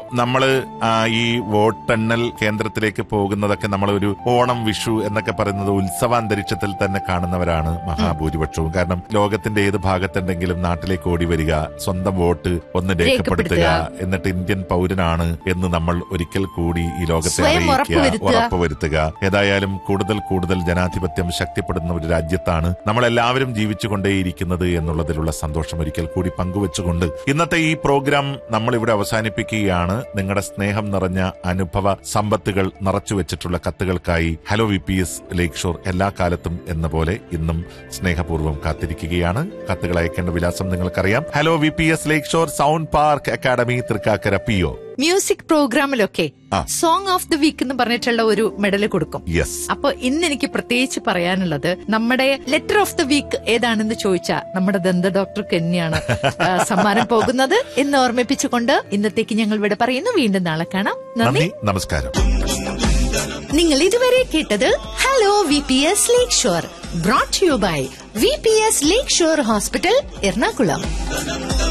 നമ്മള് ആ, ഈ വോട്ടെണ്ണൽ കേന്ദ്രത്തിലേക്ക് പോകുന്നതൊക്കെ നമ്മൾ ഒരു ഓണം വിഷു എന്നൊക്കെ പറയുന്നത് ഉത്സവാന്തരീക്ഷത്തിൽ തന്നെ കാണുന്നവരാണ് മഹാഭൂരിപക്ഷവും കാരണം ലോകത്തിന്റെ ഏത് ഭാഗത്തുണ്ടെങ്കിലും നാട്ടിലേക്ക് ഓടി വരിക സ്വന്തം വോട്ട് ഒന്ന് രേഖപ്പെടുത്തുക എന്നിട്ട് ഇന്ത്യൻ പൗരനാണ് എന്ന് നമ്മൾ ഒരിക്കൽ കൂടി ഈ ലോകത്തെ സ്വയം അറിയിക്കുക ഉറപ്പുവരുത്തുക. ഉറപ്പുവരുത്തുക ഏതായാലും കൂടുതൽ കൂടുതൽ ജനാധിപത്യം ശക്തിപ്പെടുന്ന ഒരു രാജ്യത്താണ് നമ്മളെല്ലാവരും ജീവിച്ചുകൊണ്ടേയിരിക്കുന്നത് എന്നുള്ളതിലുള്ള സന്തോഷം ഒരിക്കൽ കൂടി പങ്കുവെച്ചുകൊണ്ട് ഇന്നത്തെ ഈ പ്രോഗ്രാം നമ്മൾ ഇവിടെ അവസാനിപ്പിക്കുകയാണ് നിങ്ങളുടെ സ്നേഹം നിറഞ്ഞ അനുഭവ സമ്പത്തുകൾ നിറച്ചു വെച്ചിട്ടുള്ള കത്തുകൾക്കായി hello V P S lake shore എല്ലാ കാലത്തും എന്ന പോലെ ഇന്നും സ്നേഹപൂർവ്വം കാത്തിരിക്കുകയാണ് കത്തുകൾ അയക്കേണ്ട വിലാസം നിങ്ങൾക്കറിയാം hello V P S lake shore sound park academy Thrikkakara P O music പ്രോഗ്രാമിലൊക്കെ ആ. സോങ് ഓഫ് ദി വീക്ക് എന്ന് പറഞ്ഞിട്ടുള്ള ഒരു മെഡൽ കൊടുക്കും യെസ് അപ്പൊ ഇന്ന് എനിക്ക് പ്രത്യേകിച്ച് പറയാനുള്ളത് നമ്മുടെ ലെറ്റർ ഓഫ് ദി വീക്ക് ഏതാണെന്ന് ചോദിച്ചാൽ നമ്മുടെ ദന്ത ഡോക്ടർക്ക് തന്നെയാണ് ആ, സമ്മാനം പോകുന്നത് എന്ന് ഓർമ്മിപ്പിച്ചുകൊണ്ട് ഇന്നത്തേക്ക് ഞങ്ങൾ ഇവിടെ പറയുന്നു വീണ്ടും നാളെ കാണാം നന്ദി നന്ദി നമസ്കാരം നിങ്ങൾ ഇതുവരെ കേട്ടത് hello V P S lake shore brought you by V P S lake shore hospital Ernakulam